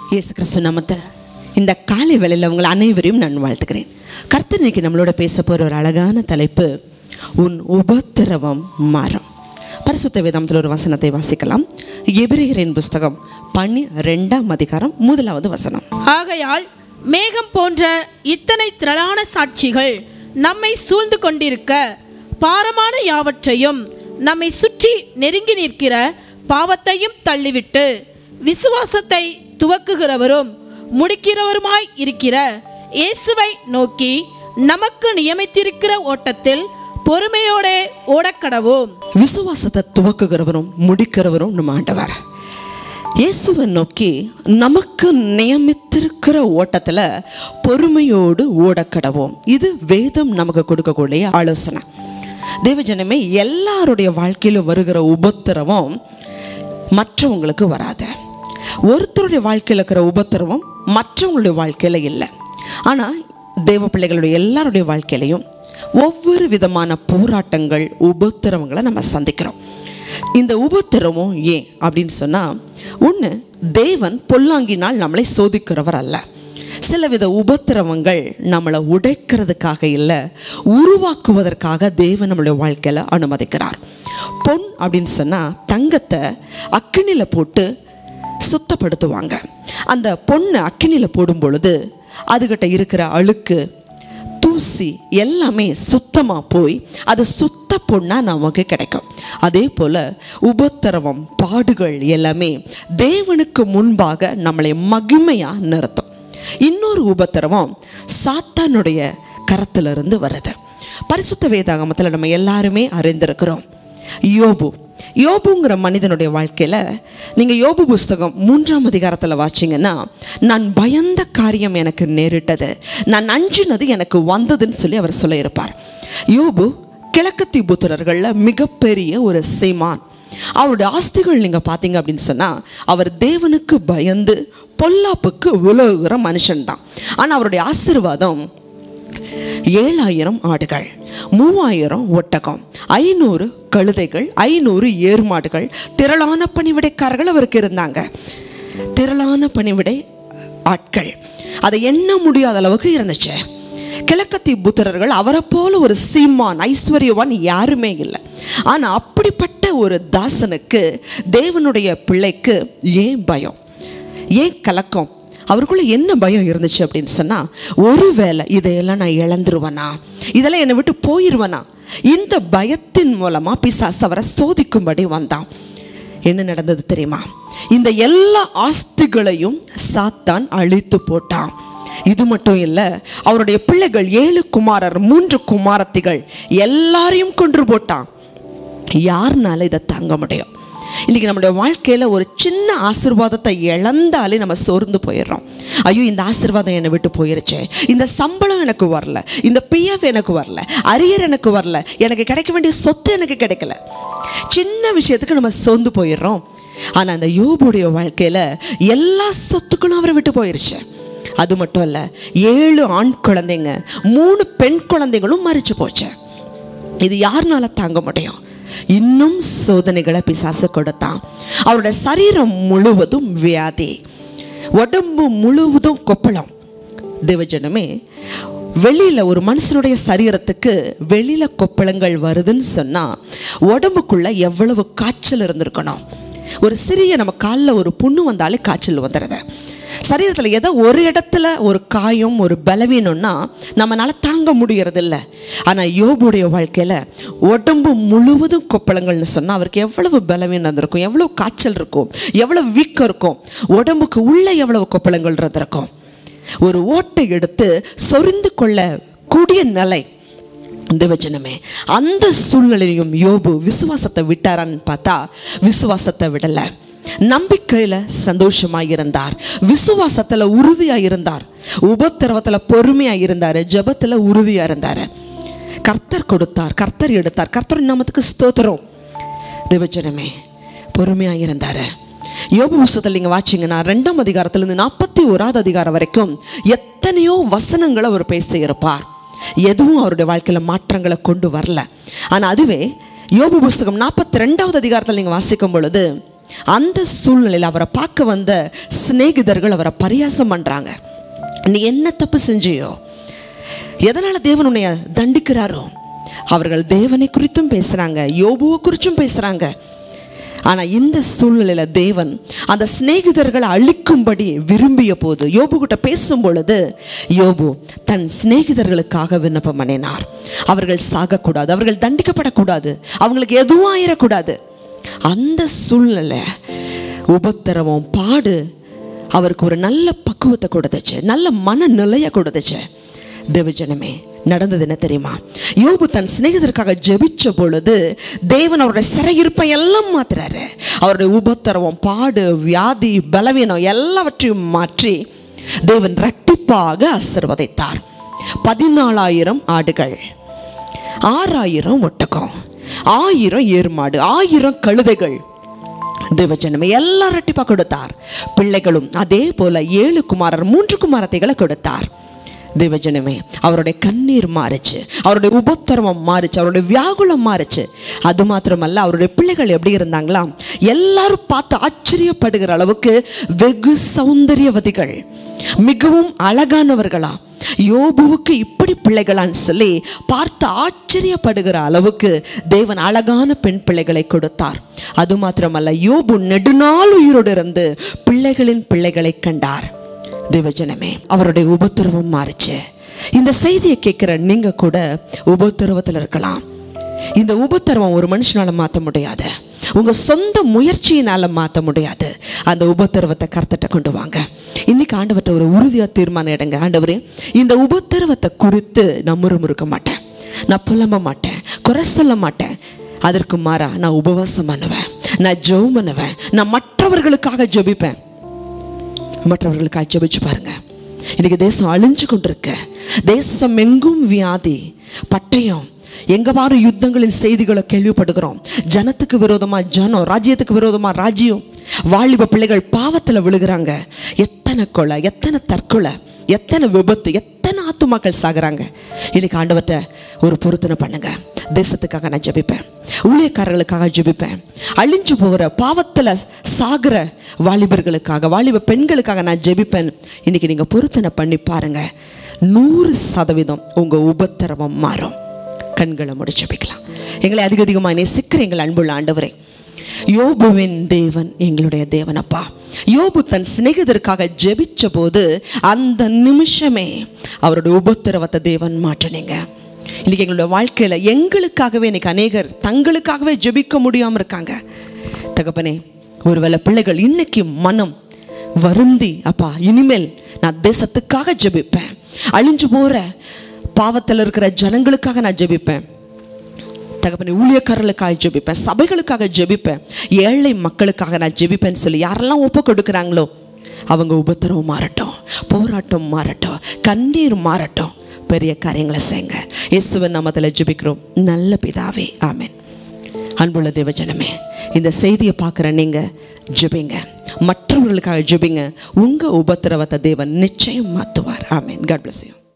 இயேசு கிறிஸ்து நாமத்தில் இந்த காலை வேளையில் உங்களை அனைவரையும் நான் வாழ்த்துக்கிறேன் கர்த்தர் இன்னைக்கு நம்மளோட பேச போகிற ஒரு அழகான தலைப்பு உன் உபத்திரவம் மாறும் பரிசுத்த வேதாந்தத்தில் ஒரு வசனத்தை வாசிக்கலாம் எபிரேயரின் புஸ்தகம் பனி ரெண்டாம் அதிகாரம் முதலாவது வசனம் ஆகையால் மேகம் போன்ற இத்தனை திரளான சாட்சிகள் நம்மை சூழ்ந்து கொண்டிருக்க பாரமான யாவற்றையும் நம்மை சுற்றி நெருங்கி நிற்கிற பாவத்தையும் தள்ளிவிட்டு விசுவாசத்தை துவக்குகிறவரும் முடிக்கிறவருமாய் இருக்கிற இயேசுவை நோக்கி நமக்கு நியமித்திருக்கிற ஓட்டத்தில் பொறுமையோடே ஓடக்கடவோம் விசுவாசத்தை துவக்குகிறவரும் முடிக்கிறவரும் நம்ம ஆண்டவர் இயேசுவை நோக்கி நமக்கு நியமித்திருக்கிற ஓட்டத்தில் பொறுமையோடு ஓடக்கடவோம் இது வேதம் நமக்கு கொடுக்கக்கூடிய ஆலோசனை தேவஜனமே எல்லாருடைய வாழ்க்கையிலும் வருகிற உபத்திரவம் மற்றவங்களுக்கு வராது ஒருத்தருடைய வாழ்க்கையில் இருக்கிற உபத்திரவம் மற்றவங்களுடைய வாழ்க்கையில் இல்லை ஆனால் தேவ பிள்ளைகளுடைய எல்லாருடைய வாழ்க்கையிலையும் ஒவ்வொரு விதமான போராட்டங்கள் உபத்திரவங்களை நம்ம சந்திக்கிறோம் இந்த உபத்திரவம் ஏன் அப்படின்னு சொன்னால் ஒன்று தேவன் பொல்லாங்கினால் நம்மளை சோதிக்கிறவர் அல்ல சிலவித உபத்திரவங்கள் நம்மளை உடைக்கிறதுக்காக இல்லை உருவாக்குவதற்காக தேவன் நம்மளுடைய வாழ்க்கையில் அனுமதிக்கிறார் பொன் அப்படின்னு சொன்னால் தங்கத்தை அக்கினியில் போட்டு சுத்தப்படுத்துவாங்க அந்த பொண்ணை அக்கினியில் போடும் பொழுது அதுகிட்ட இருக்கிற அழுக்கு தூசி எல்லாமே சுத்தமாக போய் அது சுத்த பொண்ணாக நமக்கு கிடைக்கும் அதே போல் உபத்திரவம் பாடுகள் எல்லாமே தேவனுக்கு முன்பாக நம்மளை மகிமையாக நிறுத்தும் இன்னொரு உபத்திரவம் சாத்தானுடைய கரத்திலிருந்து வருது பரிசுத்த வேதாகமத்தில் நம்ம எல்லாருமே அறிந்திருக்கிறோம் யோபு யோபுங்கிற மனிதனுடைய வாழ்க்கையில் நீங்கள் யோபு புஸ்தகம் மூன்றாம் அதிகாரத்தில் வாச்சிங்கன்னா நான் பயந்த காரியம் எனக்கு நேரிட்டது நான் அஞ்சினது எனக்கு வந்ததுன்னு சொல்லி அவர் சொல்லியிருப்பார் யோபு கிழக்கத்தி புத்திரர்களில் மிகப்பெரிய ஒரு சீமான் அவருடைய ஆஸ்திகள் நீங்கள் பார்த்தீங்க அப்படின்னு சொன்னால் அவர் தேவனுக்கு பயந்து பொல்லாப்புக்கு உலகுகிற மனுஷன்தான் ஆனால் அவருடைய ஆசீர்வாதம் ஏழாயிரம் ஆடுகள் மூவாயிரம் ஒட்டகம் ஐநூறு கழுதைகள் ஐநூறு ஏர்மாடுகள் திரளான பணிவிடைக்காரர்கள் அவருக்கு இருந்தாங்க திரளான பணிவிடை ஆட்கள் அதை எண்ண முடியாத அளவுக்கு இருந்துச்சு கிழக்கத்தி புத்திரர்கள் அவரை போல ஒரு சீமான் ஐஸ்வர்யவான் யாருமே இல்லை ஆனால் அப்படிப்பட்ட ஒரு தாசனுக்கு தேவனுடைய பிள்ளைக்கு ஏன் பயம் ஏன் கலக்கம் அவருக்குள்ள என்ன பயம் இருந்துச்சு அப்படின்னு சொன்னால் ஒருவேளை இதையெல்லாம் நான் இழந்துருவேனா இதெல்லாம் என்னை விட்டு போயிடுவேனா இந்த பயத்தின் மூலமாக பிசாசு அவரை சோதிக்கும்படி வந்தான் என்ன நடந்தது தெரியுமா இந்த எல்லா ஆஸ்திகளையும் சாத்தான் அழித்து போட்டான் இது மட்டும் இல்லை அவருடைய பிள்ளைகள் ஏழு குமாரர் மூன்று குமாரத்திகள் எல்லாரையும் கொன்று போட்டான் யாருனால இதை தாங்க முடியும் இன்றைக்கி நம்முடைய வாழ்க்கையில் ஒரு சின்ன ஆசிர்வாதத்தை இழந்தாலே நம்ம சோர்ந்து போயிடுறோம் ஐயோ இந்த ஆசிர்வாதம் என்னை விட்டு போயிருச்சே இந்த சம்பளம் எனக்கு வரல இந்த பிஎஃப் எனக்கு வரல அரியர் எனக்கு வரல எனக்கு கிடைக்க வேண்டிய சொத்து எனக்கு கிடைக்கல சின்ன விஷயத்துக்கு நம்ம சோர்ந்து போயிடுறோம் ஆனால் அந்த யோபுடைய வாழ்க்கையில் எல்லா சொத்துக்களும் அவரை விட்டு போயிருச்சு அது மட்டும் இல்லை ஏழு ஆண் குழந்தைங்க மூணு பெண் குழந்தைகளும் மறிச்சு போச்சு இது யாருனால தாங்க முடியும் இன்னும் சோதனைகளை பிசாசு கொடுத்தான் அவருடைய சரீரம் முழுவதும் வியாதி உடம்பு முழுவதும் கொப்பளம் தேவஜனமே வெளியில் ஒரு மனுஷனுடைய சரீரத்துக்கு வெளியில் கொப்பளங்கள் வருதுன்னு சொன்னால் உடம்புக்குள்ளே எவ்வளவு காய்ச்சல் இருந்திருக்கணும் ஒரு சிறிய நம்ம காலில் ஒரு புண்ணு வந்தாலே காய்ச்சல் வந்துடுது சரீரத்தில் ஏதோ ஒரு இடத்துல ஒரு காயம் ஒரு பலவீனம்னா நம்மளால தாங்க முடியறதில்ல ஆனால் யோபுடைய வாழ்க்கையில் உடம்பு முழுவதும் கொப்பளங்கள்னு சொன்னால் அவருக்கு எவ்வளவு பலவீனம் இருக்கும் எவ்வளோ காய்ச்சல் இருக்கும் எவ்வளோ வீக்கம் இருக்கும் உடம்புக்கு உள்ளே எவ்வளவு கொப்பளங்கள் இருந்திருக்கும் ஒரு ஓட்டை எடுத்து சொரிந்து கொள்ள கூடிய நிலை இந்த வச்சனமே அந்த சூழ்நிலையும் யோபு விசுவாசத்தை விட்டாரான்னு பார்த்தா விசுவாசத்தை விடலை நம்பிக்கையில் சந்தோஷமாக இருந்தார் விசுவாசத்தில் உறுதியாக இருந்தார் உபத்திரவத்தில் பொறுமையாக இருந்தார் ஜபத்தில் உறுதியாக இருந்தார் கர்த்தர் கொடுத்தார் கர்த்தர் எடுத்தார் கர்த்தர் நாமத்துக்கு ஸ்தோத்திரம் தேவஜனமே பொறுமையாக இருந்தார் யோபு புஸ்தகத்தில் நீங்கள் வாச்சிங்கன்னா ரெண்டாம் அதிகாரத்திலிருந்து நாற்பத்தி ஓராவது அதிகாரம் வரைக்கும் எத்தனையோ வசனங்களை அவர் பேசியிருப்பார் எதுவும் அவருடைய வாழ்க்கையில் மாற்றங்களை கொண்டு வரல ஆனால் அதுவே யோபு புஸ்தகம் நாற்பத்தி ரெண்டாவது அதிகாரத்தில் நீங்கள் வாசிக்கும் பொழுது அந்த சூழ்நிலையில் அவரை பார்க்க வந்த சிநேகிதர்கள் அவரை பரியாசம் பண்ணுறாங்க நீ என்ன தப்பு செஞ்சியோ எதனால் தேவன் உன்னை தண்டிக்கிறாரோ அவர்கள் தேவனை குறித்தும் பேசுகிறாங்க யோபுவை குறித்தும் பேசுகிறாங்க ஆனால் இந்த சூழ்நிலையில் தேவன் அந்த சிநேகிதர்களை அழிக்கும்படி விரும்பிய போது யோபு கிட்ட பேசும் பொழுது யோபு தன் சிநேகிதர்களுக்காக விண்ணப்பம் பண்ணினார் அவர்கள் சாகக்கூடாது அவர்கள் தண்டிக்கப்படக்கூடாது அவங்களுக்கு எதுவும் ஆயிடக்கூடாது அந்த சூழ்நிலை உபத்திரவம் பாடு அவருக்கு ஒரு நல்ல பக்குவத்தை கொடுத்துச்சு நல்ல மனநிலையை கொடுத்துச்சு தேவஜனமே நடந்தது என்ன தெரியுமா யோபு தன் சிநேகிதருக்காக ஜெபிச்ச பொழுது தேவன் அவருடைய சிறையிருப்பை எல்லாம் மாத்துறாரு அவருடைய உபத்திரவம் பாடு வியாதி பலவீனம் எல்லாவற்றையும் மாற்றி தேவன் இரட்டிப்பாக ஆசிர்வதித்தார் பதினாலாயிரம் ஆடுகள் ஆறாயிரம் ஒட்டகம் ஆயிரம் ஏர்மாடு ஆயிரம் கழுதைகள் தேவஜனமே எல்லாம் ரெட்டிப்பா கொடுத்தார் பிள்ளைகளும் அதே போல ஏழு குமாரர் மூன்று குமாரத்தைகளை கொடுத்தார் தேவஜனமே அவருடைய கண்ணீர் மாறுச்சு அவருடைய உபத்திரவம் மாறுச்சு அவருடைய வியாகுலம் மாறுச்சு அது மாத்திரமல்ல அவருடைய பிள்ளைகள் எப்படி இருந்தாங்களாம் எல்லாரும் பார்த்து ஆச்சரியப்படுகிற அளவுக்கு வெகு சௌந்தரியவதிகள் மிகவும் அழகானவர்களா யோபுவுக்கு இப்படி பிள்ளைகளான்னு சொல்லி பார்த்து ஆச்சரியப்படுகிற அளவுக்கு தேவன் அழகான பெண் பிள்ளைகளை கொடுத்தார் அது மாத்திரமல்ல யோபு நெடுநாள் உயிரோடு இருந்து பிள்ளைகளின் பிள்ளைகளை கண்டார் தேவஜனமே அவருடைய உபத்திரவம் மாறுச்சு இந்த செய்தியை கேட்குற நீங்க கூட உபத்திரவத்தில் இருக்கலாம் இந்த உபத்திரவம் ஒரு மனுஷனால மாற்ற முடியாது உங்க சொந்த முயற்சியினால மாற்ற முடியாது அந்த உபத்திரவத்தை கருத்தட்ட கொண்டு வாங்க இன்னைக்கு ஆண்டவர்கிட்ட ஒரு உறுதியா தீர்மானம் எடுங்க ஆண்டவரே இந்த உபத்திரவத்தை குறித்து நான் முறுமுறுக்க மாட்டேன் நான் புலம்ப மாட்டேன் குறை சொல்ல மாட்டேன் அதற்கு மாறா நான் உபவாசம் பண்ணுவேன் நான் ஜெபம் பண்ணுவேன் நான் மற்றவர்களுக்காக ஜெபிப்பேன் மற்றவர்களுக்காக ஜெபிச்சு பாருங்க இன்னைக்கு தேசம் அழிஞ்சு கொண்டிருக்கு தேசம் எங்கும் வியாதி பட்டயம் எங்க பாரு யுத்தங்களின் செய்திகளை கேள்விப்படுகிறோம் ஜனத்துக்கு விரோதமா ஜனம் ராஜ்யத்துக்கு விரோதமா ராஜ்யம் வாலிப பிள்ளைகள் பாவத்தில் விழுகிறாங்க எத்தனை கொலை எத்தனை தற்கொலை எத்தனை விபத்து எத்தனை ஆத்துமாக்கள் சாகுறாங்க இன்னைக்கு ஆண்டவர்கிட்ட ஒரு பொருத்தனை பண்ணுங்க தேசத்துக்காக நான் ஜெபிப்பேன் ஊழியக்காரர்களுக்காக ஜெபிப்பேன் அழிஞ்சு போகிற பாவத்தில் சாகுற வாலிபர்களுக்காக வாலிப பெண்களுக்காக நான் ஜெபிப்பேன் இன்னைக்கு நீங்கள் பொருத்தனை பண்ணி பாருங்க நூறு சதவீதம் உங்கள் உபத்திரவம் மாறும் கண்களை முடி ஜெபிக்கலாம் எங்களை அதிக அதிகமாக நேசிக்கிற எங்கள் அன்புள்ள ஆண்டவரே யோபுவின் தேவன் எங்களுடைய தேவனப்பா யோபு தன் சிநேகிதருக்காக ஜெபிச்ச போது அந்த நிமிஷமே அவருடைய உபத்திரவத்தை தேவன் மாற்றினீங்க இன்னைக்கு எங்களுடைய வாழ்க்கையில் எங்களுக்காகவே இன்னைக்கு அநேகர் தங்களுக்காகவே ஜெபிக்க முடியாமல் இருக்காங்க தகப்பனே ஒருவேளை பிள்ளைகள் இன்னைக்கு மனம் வருந்தி அப்பா இனிமேல் நான் தேசத்துக்காக ஜெபிப்பேன் அழிஞ்சு போகிற பாவத்தில் இருக்கிற ஜனங்களுக்காக நான் ஜெபிப்பேன் தகப்பனை ஊழியக்காரர்களுக்காக ஜெபிப்பேன் சபைகளுக்காக ஜெபிப்பேன் ஏழை மக்களுக்காக நான் ஜெபிப்பேன்னு சொல்லி யாரெல்லாம் ஒப்பு கொடுக்குறாங்களோ அவங்க உபத்திரவம் மாறட்டும் போராட்டம் மாறட்டும் கண்ணீர் மாறட்டும் பெரிய காரியங்களை செய்யுங்க இயேசுவின் நாமத்தில் ஜெபிக்கிறோம் நல்ல பிதாவே ஆமென் அன்புள்ள தேவஜனமே இந்த செய்தியை பார்க்குற நீங்கள் ஜெபிங்க மற்றவர்களுக்காக ஜெபிங்க உங்கள் உபத்திரவத்தை தேவன் நிச்சயம் மாற்றுவார் ஆமென் காட் bless you